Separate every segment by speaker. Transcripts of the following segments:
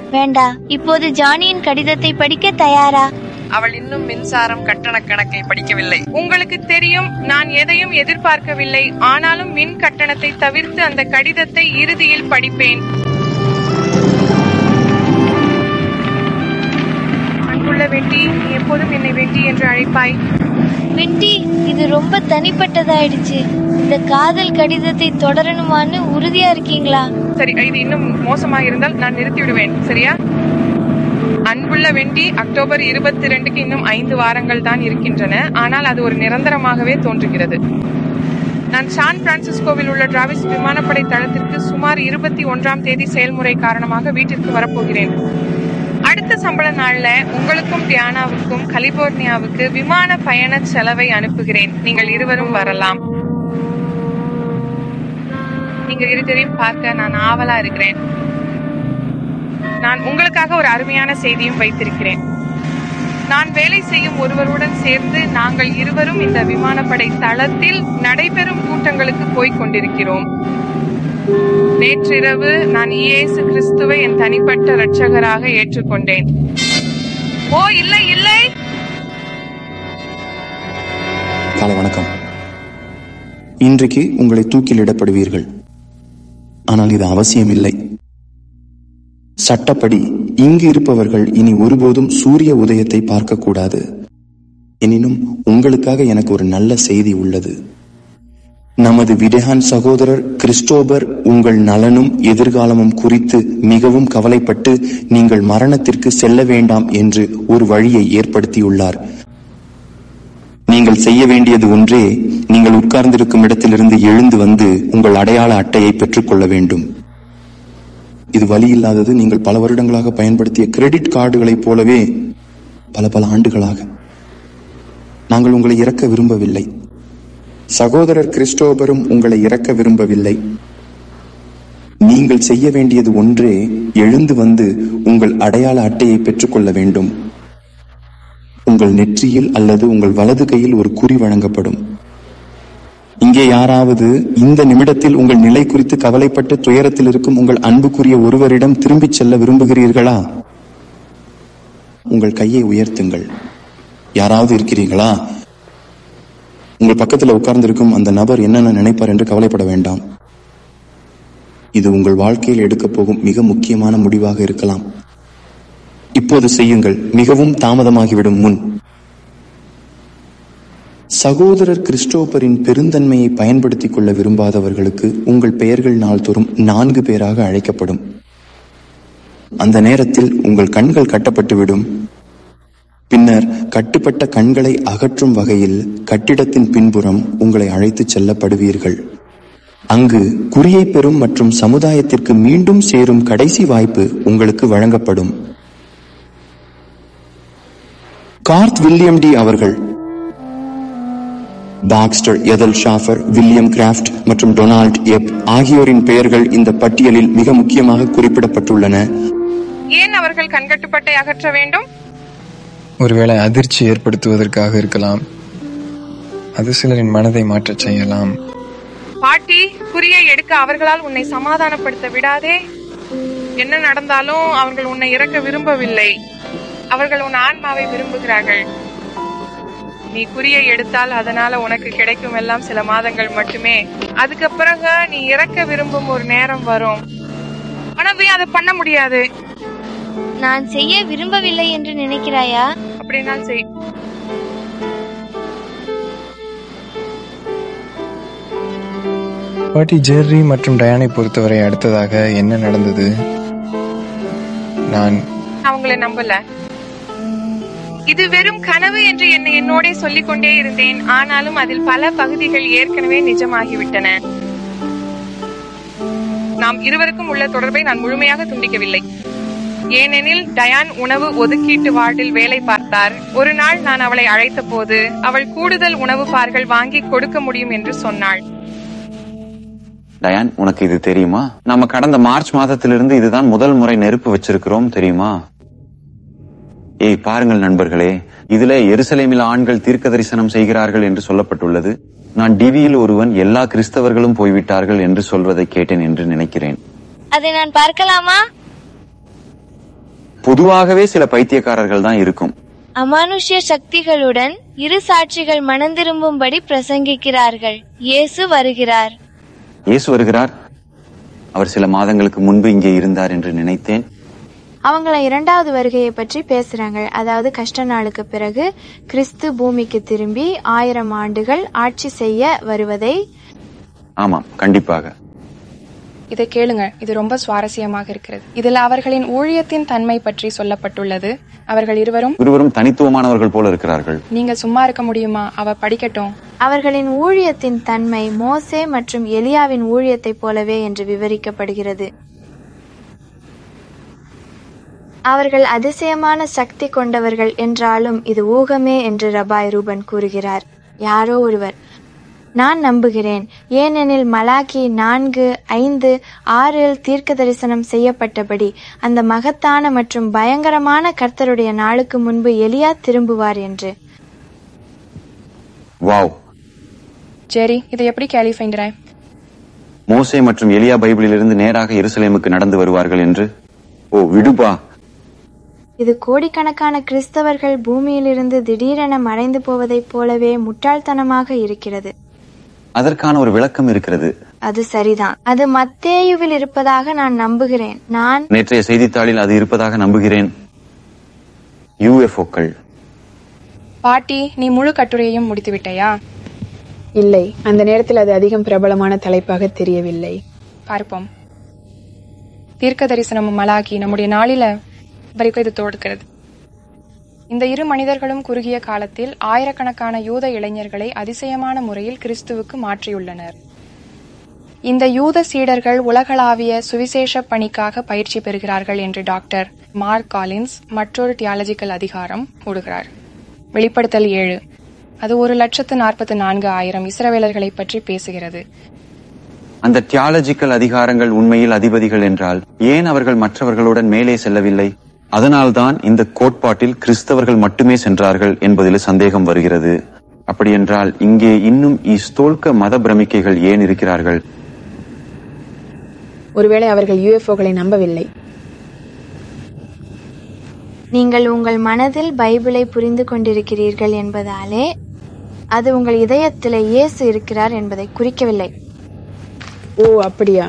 Speaker 1: வேண்டா இப்போது ஜானியின் கடிதத்தை படிக்க தயாரா
Speaker 2: அவள் இன்னும் மின்சாரம் கட்டண கணக்கை படிக்கவில்லை உங்களுக்கு தெரியும் நான் எதையும் எதிர்பார்க்கவில்லை ஆனாலும் மின் கட்டணத்தை தவிர்த்து அந்த கடிதத்தை இறுதியில் படிப்பேன் அன்புள்ள வெட்டி நீ எப்போதும் என்னை வெட்டி என்று அழைப்பாய்
Speaker 1: வெண்டி இது ரொம்ப தனிப்பட்டதாயிடுச்சு இந்த காதல் கடிதத்தை தொடரணுமான்னு உறுதியா இருக்கீங்களா
Speaker 2: சரி இது இன்னும் மோசமாக இருந்தால் நான் நிறுத்தி விடுவேன் சரியா அன்புள்ள வெண்டி அக்டோபர் இருபத்தி ரெண்டுக்கு இன்னும் ஐந்து வாரங்கள் தான் இருக்கின்றன ஆனால் அது ஒரு நிரந்தரமாகவே தோன்றுகிறது நான் சான் பிரான்சிஸ்கோவில் உள்ள டிராவிஸ் விமானப்படை தளத்திற்கு சுமார் இருபத்தி ஒன்றாம் தேதி செயல்முறை காரணமாக வீட்டிற்கு வரப்போகிறேன் அடுத்த சம்பள நாள்ல உங்களுக்கும் தியானாவுக்கும் கலிபோர்னியாவுக்கு விமான பயண செலவை அனுப்புகிறேன் நீங்கள் இருவரும் வரலாம் நீங்க இருவரையும் பார்க்க நான் ஆவலா இருக்கிறேன் நான் உங்களுக்காக ஒரு அருமையான செய்தியும் வைத்திருக்கிறேன் நான் வேலை செய்யும் ஒருவருடன் சேர்ந்து நாங்கள் இருவரும் இந்த விமானப்படை தளத்தில் நடைபெறும் கூட்டங்களுக்கு போய்க் கொண்டிருக்கிறோம் நேற்றிரவு நான் இயேசு கிறிஸ்துவை என் தனிப்பட்ட இரட்சகராக ஏற்றுக்கொண்டேன் ஓ இல்லை இல்லை
Speaker 3: காலை வணக்கம் இன்றைக்கு உங்களை தூக்கிலிடப்படுவீர்கள் ஆனால் இது அவசியம் இல்லை சட்டப்படி இங்கு இருப்பவர்கள் இனி ஒருபோதும் சூரிய உதயத்தை பார்க்கக்கூடாது எனினும் உங்களுக்காக எனக்கு ஒரு நல்ல செய்தி உள்ளது நமது விடேகான் சகோதரர் கிறிஸ்டோபர் உங்கள் நலனும் எதிர்காலமும் குறித்து மிகவும் கவலைப்பட்டு நீங்கள் மரணத்திற்கு செல்ல வேண்டாம் என்று ஒரு வழியை ஏற்படுத்தியுள்ளார் நீங்கள் செய்ய வேண்டியது ஒன்றே நீங்கள் உட்கார்ந்திருக்கும் இடத்திலிருந்து எழுந்து வந்து உங்கள் அடையாள அட்டையை பெற்றுக்கொள்ள வேண்டும் இது வழி இல்லாதது நீங்கள் பல வருடங்களாக பயன்படுத்திய கிரெடிட் கார்டுகளைப் போலவே பல பல ஆண்டுகளாக நாங்கள் உங்களை இறக்க விரும்பவில்லை சகோதரர் கிறிஸ்டோபரும் உங்களை இறக்க விரும்பவில்லை நீங்கள் செய்ய வேண்டியது ஒன்றே எழுந்து வந்து உங்கள் அடையாள அட்டையை பெற்றுக்கொள்ள வேண்டும் உங்கள் நெற்றியில் அல்லது உங்கள் வலது கையில் ஒரு குறி வழங்கப்படும் இங்கே யாராவது இந்த நிமிடத்தில் உங்கள் நிலை குறித்து கவலைப்பட்டு துயரத்தில் இருக்கும் உங்கள் அன்புக்குரிய ஒருவரிடம் திரும்பிச் செல்ல விரும்புகிறீர்களா உங்கள் கையை உயர்த்துங்கள் யாராவது இருக்கிறீர்களா உங்கள் பக்கத்தில் உட்கார்ந்திருக்கும் அந்த நபர் என்னென்ன நினைப்பார் என்று கவலைப்பட வேண்டாம் இது உங்கள் வாழ்க்கையில் எடுக்கப் போகும் மிக முக்கியமான முடிவாக இருக்கலாம் இப்போது செய்யுங்கள் மிகவும் தாமதமாகிவிடும் முன் சகோதரர் கிறிஸ்டோபரின் பெருந்தன்மையை பயன்படுத்திக் கொள்ள விரும்பாதவர்களுக்கு உங்கள் பெயர்கள் நாள்தோறும் நான்கு பேராக அழைக்கப்படும் அந்த நேரத்தில் உங்கள் கண்கள் கட்டப்பட்டுவிடும் பின்னர் கட்டுப்பட்ட கண்களை அகற்றும் வகையில் கட்டிடத்தின் பின்புறம் உங்களை அழைத்துச் செல்லப்படுவீர்கள் அங்கு குறியை பெறும் மற்றும் சமுதாயத்திற்கு மீண்டும் சேரும் கடைசி வாய்ப்பு உங்களுக்கு வழங்கப்படும் கார்த் வில்லியம் டி அவர்கள் Baxter Ethel Schaffer William Kraft மற்றும் டொனால்ட் எப் ஆகியோரின் பெயர்கள் இந்த பட்டியலில் மிக முக்கியமாக குறிப்பிடப்பட்டுள்ளன
Speaker 2: ஏன் அவர்கள் கண்கட்டுப்பட்டை அகற்ற வேண்டும்
Speaker 4: ஒருவேளை அதிர்ச்சி ஏற்படுத்துவதற்காக இருக்கலாம் அது சிலரின் மனதை மாற்றச் செய்யலாம்
Speaker 2: பாட்டி குறியை எடுக்க அவர்களால் உன்னை சமாதானப்படுத்த விடாதே என்ன நடந்தாலும் அவர்கள் உன்னை இறக்க விரும்பவில்லை அவர்கள் உன் ஆன்மாவை விரும்புகிறார்கள் நீ குறியை எடுத்தால் அதனால உனக்கு கிடைக்கும் எல்லாம் சில மாதங்கள் மட்டுமே அதுக்கு பிறகு நீ இறக்க விரும்பும் ஒரு நேரம் வரும் ஆனா நீ அதை பண்ண முடியாது
Speaker 1: நான் செய்ய விரும்பவில்லை என்று நினைக்கிறாயா
Speaker 2: அப்படின்னா செய்
Speaker 4: பாட்டி ஜெர்ரி மற்றும் டயானை பொறுத்தவரை அடுத்ததாக என்ன நடந்தது நான்
Speaker 2: அவங்கள நம்பல இது வெறும் கனவு என்று என்னை என்னோடே சொல்லிக் கொண்டே இருந்தேன் ஆனாலும் அதில் பல பகுதிகள் ஏற்கனவே நிஜமாகிவிட்டன நாம் இருவருக்கும் உள்ள தொடர்பை நான் முழுமையாக துண்டிக்கவில்லை ஏனெனில் டயான் உணவு ஒதுக்கீட்டு வார்டில் வேலை பார்த்தார் ஒரு நாள் நான் அவளை அழைத்த போது அவள் கூடுதல் உணவு பார்கள் வாங்கி கொடுக்க முடியும் என்று சொன்னாள்
Speaker 5: டயான் உனக்கு இது தெரியுமா நம்ம கடந்த மார்ச் மாதத்திலிருந்து இதுதான் முதல் முறை நெருப்பு வச்சிருக்கிறோம் தெரியுமா ஏய் பாருங்கள் நண்பர்களே இதுல எருசலேமில் ஆண்கள் தீர்க்க தரிசனம் செய்கிறார்கள் என்று சொல்லப்பட்டுள்ளது நான் டிவியில் ஒருவன் எல்லா கிறிஸ்தவர்களும் போய்விட்டார்கள் என்று சொல்வதை கேட்டேன் என்று நினைக்கிறேன்
Speaker 1: அதை நான் பார்க்கலாமா
Speaker 5: பொதுவாகவே சில பைத்தியக்காரர்கள் தான் இருக்கும்
Speaker 1: அமானுஷ்ய சக்திகளுடன் இரு சாட்சிகள் மனந்திரும்பும்படி பிரசங்கிக்கிறார்கள் இயேசு வருகிறார்
Speaker 5: இயேசு வருகிறார் அவர் சில மாதங்களுக்கு முன்பு இங்கே இருந்தார் என்று நினைத்தேன்
Speaker 6: அவங்கள இரண்டாவது வருகையை பற்றி பேசுறாங்க அதாவது கஷ்ட நாளுக்கு பிறகு கிறிஸ்து பூமிக்கு திரும்பி ஆயிரம் ஆண்டுகள் ஆட்சி செய்ய வருவதை
Speaker 5: ஆமாம் கண்டிப்பாக
Speaker 7: இதை கேளுங்க இது ரொம்ப சுவாரஸ்யமாக இருக்கிறது இதில் அவர்களின் ஊழியத்தின் தன்மை பற்றி சொல்லப்பட்டுள்ளது அவர்கள் இருவரும்
Speaker 5: இருவரும் தனித்துவமானவர்கள் போல இருக்கிறார்கள்
Speaker 7: நீங்க சும்மா இருக்க முடியுமா அவ படிக்கட்டும்
Speaker 6: அவர்களின் ஊழியத்தின் தன்மை மோசே மற்றும் எலியாவின் ஊழியத்தைப் போலவே என்று விவரிக்கப்படுகிறது அவர்கள் அதிசயமான சக்தி கொண்டவர்கள் என்றாலும் இது ஊகமே என்று ரபாய் ரூபன் கூறுகிறார் யாரோ ஒருவர் நான் நம்புகிறேன் ஏனெனில் மலாக்கி நான்கு ஐந்து ஆறில் தீர்க்க தரிசனம் செய்யப்பட்டபடி அந்த மகத்தான மற்றும் பயங்கரமான கர்த்தருடைய நாளுக்கு முன்பு எலியா திரும்புவார் என்று
Speaker 5: வாவ்
Speaker 7: சரி இதை எப்படி கேலிஃபைண்டராய்
Speaker 5: மோசே மற்றும் எலியா பைபிளிலிருந்து நேராக எருசலேமுக்கு நடந்து வருவார்கள் என்று ஓ விடுபா
Speaker 6: இது கோடிக்கணக்கான கிறிஸ்தவர்கள் பூமியிலிருந்து திடீரென மறைந்து போவதைப் போலவே முட்டாள்தனமாக இருக்கிறது
Speaker 5: அதற்கான ஒரு விளக்கம் இருக்கிறது
Speaker 6: அது சரிதான் அது மத்தேயுவில் இருப்பதாக நான் நம்புகிறேன் நான்
Speaker 5: நேற்றைய செய்தித்தாளில் அது இருப்பதாக நம்புகிறேன் யூஎஃப்ஓக்கள்
Speaker 7: பாட்டி நீ முழு கட்டுரையையும் முடித்து விட்டாயா
Speaker 8: இல்லை அந்த நேரத்தில் அது அதிகம் பிரபலமான தலைப்பாக தெரியவில்லை
Speaker 7: பார்ப்போம் தீர்க்க தரிசனம் மலாக்கி நம்முடைய நாளில வரைக்கும் இது தோடுக்கிறது இந்த இரு மனிதர்களும் குறுகிய காலத்தில் ஆயிரக்கணக்கான யூத இளைஞர்களை அதிசயமான முறையில் கிறிஸ்துவுக்கு மாற்றியுள்ளனர் இந்த யூத சீடர்கள் உலகளாவிய சுவிசேஷ பணிக்காக பயிற்சி பெறுகிறார்கள் என்று டாக்டர் மார்க் காலின்ஸ் மற்றொரு தியாலஜிக்கல் அதிகாரம் கூறுகிறார் வெளிப்படுத்தல் ஏழு அது ஒரு லட்சத்து நாற்பத்து நான்கு ஆயிரம் இஸ்ரவேலர்களை பற்றி பேசுகிறது
Speaker 5: அந்த தியாலஜிக்கல் அதிகாரங்கள் உண்மையில் அதிபதிகள் என்றால் ஏன் அவர்கள் மற்றவர்களுடன் மேலே செல்லவில்லை அதனால்தான் இந்த கோட்பாட்டில் கிறிஸ்தவர்கள் மட்டுமே சென்றார்கள் என்பதில் சந்தேகம் வருகிறது அப்படியென்றால் இங்கே இன்னும் இஸ்தோல்க மத பிரமிக்கைகள் ஏன் இருக்கிறார்கள்
Speaker 8: ஒருவேளை அவர்கள் யுஎஃப்ஓக்களை நம்பவில்லை
Speaker 6: நீங்கள் உங்கள் மனதில் பைபிளை புரிந்து கொண்டிருக்கிறீர்கள் என்பதாலே அது உங்கள் இதயத்தில் இயேசு இருக்கிறார் என்பதை குறிக்கவில்லை
Speaker 8: ஓ அப்படியா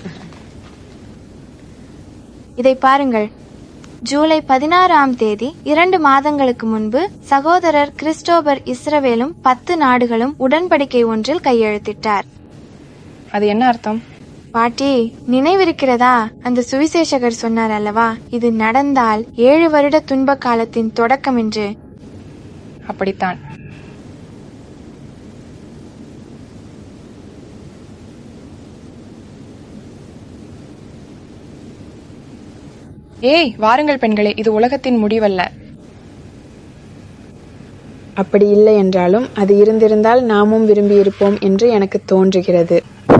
Speaker 6: இதை பாருங்கள் ஜூலை பதினாறாம் தேதி இரண்டு மாதங்களுக்கு முன்பு சகோதரர் கிறிஸ்டோபர் இஸ்ரவேலும் பத்து நாடுகளும் உடன்படிக்கை ஒன்றில் கையெழுத்திட்டார்
Speaker 7: அது என்ன அர்த்தம்
Speaker 6: பாட்டி நினைவிருக்கிறதா அந்த சுவிசேஷகர் சொன்னார் அல்லவா இது நடந்தால் ஏழு வருட துன்ப காலத்தின் தொடக்கம் என்று
Speaker 7: அப்படித்தான் ஏய் வாருங்கள் பெண்களே இது உலகத்தின் முடிவல்ல
Speaker 8: அப்படி இல்லை என்றாலும் அது இருந்திருந்தால் நாமும் விரும்பியிருப்போம் என்று எனக்கு தோன்றுகிறது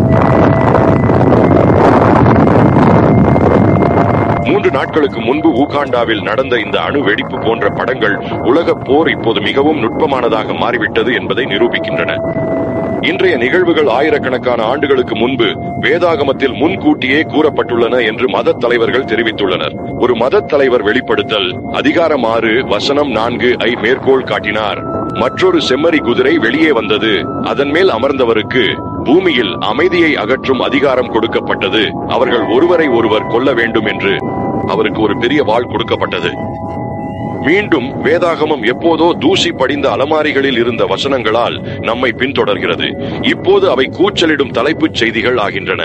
Speaker 9: மூன்று நாட்களுக்கு முன்பு ஊகாண்டாவில் நடந்த இந்த அணு வெடிப்பு போன்ற படங்கள் உலக போர் இப்போது மிகவும் நுட்பமானதாக மாறிவிட்டது என்பதை நிரூபிக்கின்றன இன்றைய நிகழ்வுகள் ஆயிரக்கணக்கான ஆண்டுகளுக்கு முன்பு வேதாகமத்தில் முன்கூட்டியே கூறப்பட்டுள்ளன என்று மதத் தலைவர்கள் தெரிவித்துள்ளனர் ஒரு மதத் தலைவர் வெளிப்படுத்தல் அதிகாரம் ஆறு வசனம் நான்கு ஐ மேற்கோள் காட்டினார் மற்றொரு செம்மறி குதிரை வெளியே வந்தது அதன் மேல் அமர்ந்தவருக்கு பூமியில் அமைதியை அகற்றும் அதிகாரம் கொடுக்கப்பட்டது அவர்கள் ஒருவரை ஒருவர் கொல்ல வேண்டும் என்று அவருக்கு ஒரு பெரிய வாள் கொடுக்கப்பட்டது மீண்டும் வேதாகமம் எப்போதோ தூசி படிந்த அலமாரிகளில் இருந்த வசனங்களால் நம்மை பின்தொடர்கிறது இப்போது அவை கூச்சலிடும் தலைப்புச் செய்திகள் ஆகின்றன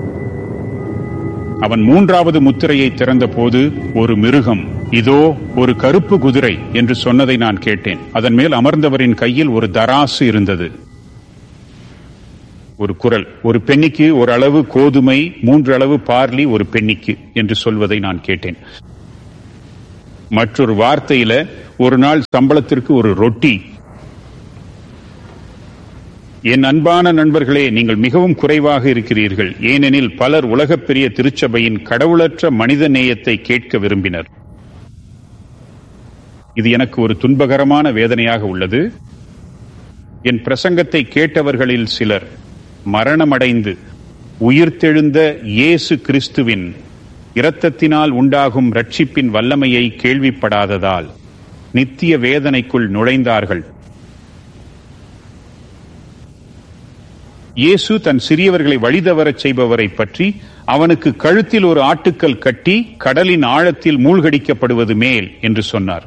Speaker 10: அவன் மூன்றாவது முத்திரையை திறந்தபோது ஒரு மிருகம் இதோ ஒரு கருப்பு குதிரை என்று சொன்னதை நான் கேட்டேன் அதன் மேல் அமர்ந்தவரின் கையில் ஒரு தராசு இருந்தது ஒரு குரல் ஒரு பெண்ணிக்கு ஒரு அளவு கோதுமை மூன்று அளவு பார்லி ஒரு பெண்ணிக்கு என்று சொல்வதை நான் கேட்டேன் மற்றொரு வார்த்தையில ஒரு நாள் சம்பளத்திற்கு ஒரு ரொட்டி என் அன்பான நண்பர்களே நீங்கள் மிகவும் குறைவாக இருக்கிறீர்கள் ஏனெனில் பலர் உலகப் பெரிய திருச்சபையின் கடவுளற்ற மனித நேயத்தை கேட்க விரும்பினர் இது எனக்கு ஒரு துன்பகரமான வேதனையாக உள்ளது என் பிரசங்கத்தை கேட்டவர்களில் சிலர் மரணமடைந்து உயிர்த்தெழுந்த இயேசு கிறிஸ்துவின் இரத்தத்தினால் உண்டாகும் ரட்சிப்பின் வல்லமையை கேள்விப்படாததால் நித்திய வேதனைக்குள் நுழைந்தார்கள் இயேசு தன் சிறியவர்களை வழிதவரச் செய்பவரை பற்றி அவனுக்கு கழுத்தில் ஒரு ஆட்டுக்கல் கட்டி கடலின் ஆழத்தில் மூழ்கடிக்கப்படுவது மேல் என்று சொன்னார்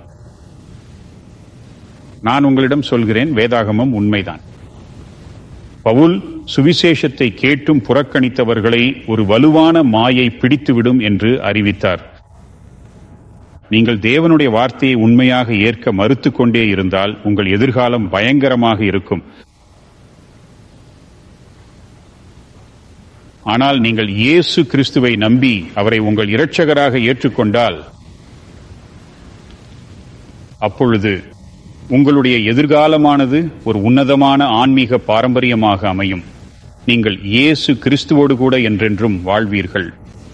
Speaker 10: நான் உங்களிடம் சொல்கிறேன் வேதாகமம் உண்மைதான் பவுல் சுவிசேஷத்தை கேட்டும் புறக்கணித்தவர்களை ஒரு வலுவான மாயை பிடித்துவிடும் என்று அறிவித்தார் நீங்கள் தேவனுடைய வார்த்தையை உண்மையாக ஏற்க மறுத்துக் கொண்டே இருந்தால் உங்கள் எதிர்காலம் பயங்கரமாக இருக்கும் ஆனால் நீங்கள் இயேசு கிறிஸ்துவை நம்பி அவரை உங்கள் இரட்சகராக ஏற்றுக்கொண்டால் அப்பொழுது உங்களுடைய எதிர்காலமானது ஒரு உன்னதமான ஆன்மீக பாரம்பரியமாக அமையும் நீங்கள் இயேசு கிறிஸ்துவோடு கூட என்றென்றும் வாழ்வீர்கள்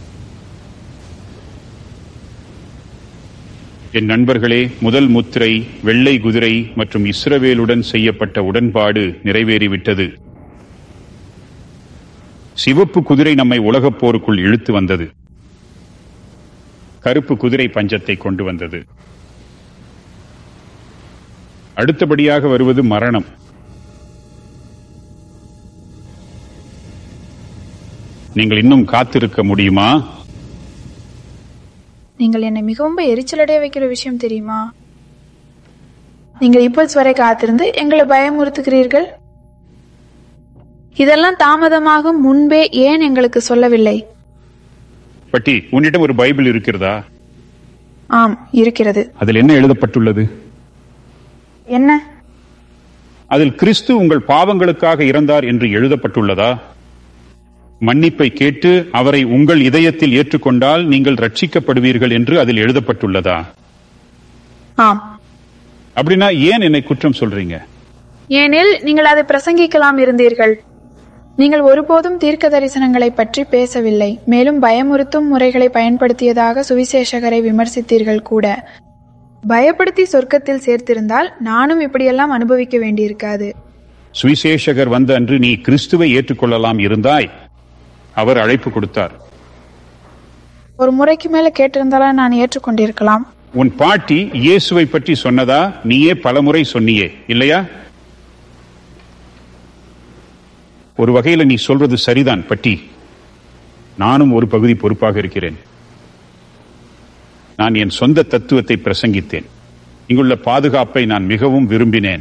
Speaker 10: என் நண்பர்களே முதல் முத்திரை வெள்ளை குதிரை மற்றும் இஸ்ரவேலுடன் செய்யப்பட்ட உடன்பாடு நிறைவேறிவிட்டது சிவப்பு குதிரை நம்மை உலகப் போருக்குள் இழுத்து வந்தது கருப்பு குதிரை பஞ்சத்தை கொண்டு வந்தது அடுத்தபடியாக வருவது மரணம் நீங்கள் இன்னும் காத்திருக்க முடியுமா
Speaker 8: நீங்கள் என்னை மிகவும் எரிச்சலடைய வைக்கிற விஷயம் தெரியுமா நீங்கள் இப்போது வரை காத்திருந்து எங்களை பயமுறுத்துகிறீர்கள் இதெல்லாம் தாமதமாகும் முன்பே ஏன் எங்களுக்கு சொல்லவில்லை
Speaker 10: பட்டி உன்னிடம் ஒரு பைபிள் இருக்கிறதா
Speaker 8: ஆம் இருக்கிறது
Speaker 10: அதில் என்ன எழுதப்பட்டுள்ளது
Speaker 8: என்ன
Speaker 10: அதில் கிறிஸ்து உங்கள் பாவங்களுக்காக இறந்தார் என்று எழுதப்பட்டுள்ளதா மன்னிப்பை கேட்டு அவரை உங்கள் இதயத்தில் ஏற்றுக்கொண்டால் நீங்கள் ரட்சிக்கப்படுவீர்கள் என்று அதில் எழுதப்பட்டுள்ளதா
Speaker 8: ஆம்
Speaker 10: அப்படின்னா ஏன் என்னை குற்றம் சொல்றீங்க
Speaker 8: ஏனில் நீங்கள் அதை பிரசங்கிக்கலாம் இருந்தீர்கள் நீங்கள் ஒருபோதும் தீர்க்க தரிசனங்களை பற்றி பேசவில்லை மேலும் பயமுறுத்தும் முறைகளை பயன்படுத்தியதாக சுவிசேஷகரை விமர்சித்தீர்கள் கூட பயப்படுத்தி சொர்க்கத்தில் சேர்த்திருந்தால் நானும் இப்படியெல்லாம் அனுபவிக்க வேண்டியிருக்காது
Speaker 10: சுவிசேஷகர் வந்த அன்று நீ கிறிஸ்துவை ஏற்றுக்கொள்ளலாம் இருந்தாய் அவர் அழைப்பு கொடுத்தார்
Speaker 8: ஒரு முறைக்கு மேல கேட்டிருந்தாலும் நான் ஏற்றுக்கொண்டிருக்கலாம்
Speaker 10: உன் பாட்டி இயேசுவை பற்றி சொன்னதா நீயே பலமுறை சொன்னியே இல்லையா ஒரு வகையில நீ சொல்றது சரிதான் பட்டி நானும் ஒரு பகுதி பொறுப்பாக இருக்கிறேன் நான் என் சொந்த தத்துவத்தை பிரசங்கித்தேன் இங்குள்ள பாதுகாப்பை நான் மிகவும் விரும்பினேன்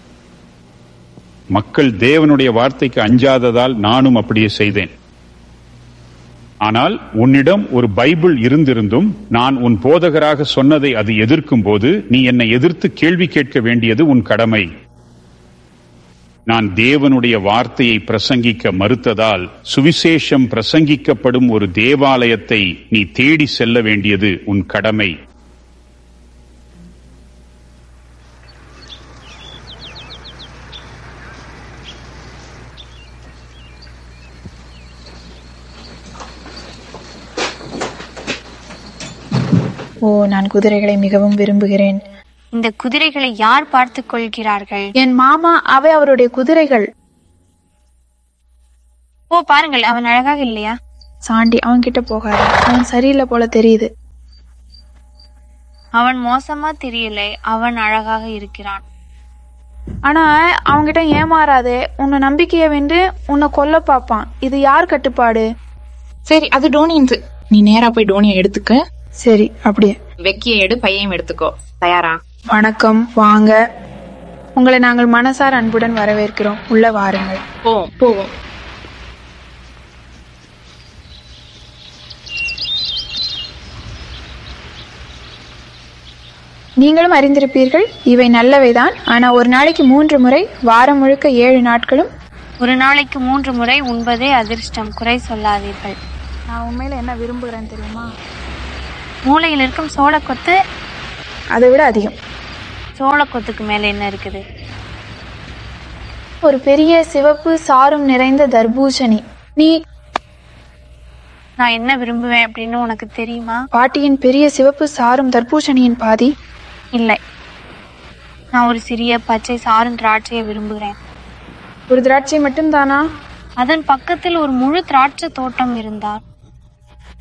Speaker 10: மக்கள் தேவனுடைய வார்த்தைக்கு அஞ்சாததால் நானும் அப்படியே செய்தேன் ஆனால் உன்னிடம் ஒரு பைபிள் இருந்திருந்தும் நான் உன் போதகராக சொன்னதை அது எதிர்க்கும் போது நீ என்னை எதிர்த்து கேள்வி கேட்க வேண்டியது உன் கடமை நான் தேவனுடைய வார்த்தையை பிரசங்கிக்க மறுத்ததால் சுவிசேஷம் பிரசங்கிக்கப்படும் ஒரு தேவாலயத்தை நீ தேடி செல்ல வேண்டியது உன் கடமை
Speaker 8: ஓ நான் குதிரைகளை மிகவும் விரும்புகிறேன்
Speaker 1: இந்த குதிரைகளை யார் பார்த்துக் கொள்கிறார்கள்
Speaker 8: என் மாமா அவை அவருடைய குதிரைகள்
Speaker 1: ஓ பாருங்கள் அவன் அழகாக இல்லையா
Speaker 8: சாண்டி அவன் கிட்ட போகாது அவன் சரியில்லை போல தெரியுது
Speaker 1: அவன் மோசமா தெரியல அவன் அழகாக இருக்கிறான்
Speaker 8: ஆனா அவன்கிட்ட ஏமாறாதே உன்னை நம்பிக்கைய வென்று உன்னை கொல்ல பார்ப்பான் இது யார் கட்டுப்பாடு
Speaker 11: சரி அது டோனின்து நீ நேரா போய் டோனியை எடுத்துக்க
Speaker 8: சரி அப்படியே
Speaker 11: வெக்கியை எடு பையன் எடுத்துக்கோ தயாரா
Speaker 8: வணக்கம் வாங்க உங்களை நாங்கள் மனசார் அன்புடன் வரவேற்கிறோம் உள்ள வாருங்கள்
Speaker 11: போவோம் போவோம்
Speaker 8: நீங்களும் அறிந்திருப்பீர்கள் இவை நல்லவைதான் ஆனா ஒரு நாளைக்கு மூன்று முறை வாரம் முழுக்க ஏழு நாட்களும்
Speaker 1: ஒரு நாளைக்கு மூன்று முறை உண்பதே அதிர்ஷ்டம் குறை சொல்லாதீர்கள்
Speaker 8: நான் உண்மையில என்ன விரும்புகிறேன் தெரியுமா
Speaker 1: மூளையில் இருக்கும் சோளக்கொத்து
Speaker 8: அதை விட அதிகம்
Speaker 1: சோளக்கொத்துக்கு மேல என்ன இருக்குது
Speaker 8: ஒரு பெரிய சிவப்பு சாரும் நிறைந்த தர்பூசணி நீ
Speaker 1: நான் என்ன விரும்புவேன் அப்படின்னு உனக்கு தெரியுமா
Speaker 8: பாட்டியின் பெரிய சிவப்பு சாரும் தர்பூசணியின் பாதி
Speaker 1: இல்லை நான் ஒரு சிறிய பச்சை சாரும் திராட்சையை விரும்புகிறேன்
Speaker 8: ஒரு திராட்சை மட்டும்தானா
Speaker 1: அதன் பக்கத்தில் ஒரு முழு திராட்சை தோட்டம் இருந்தால்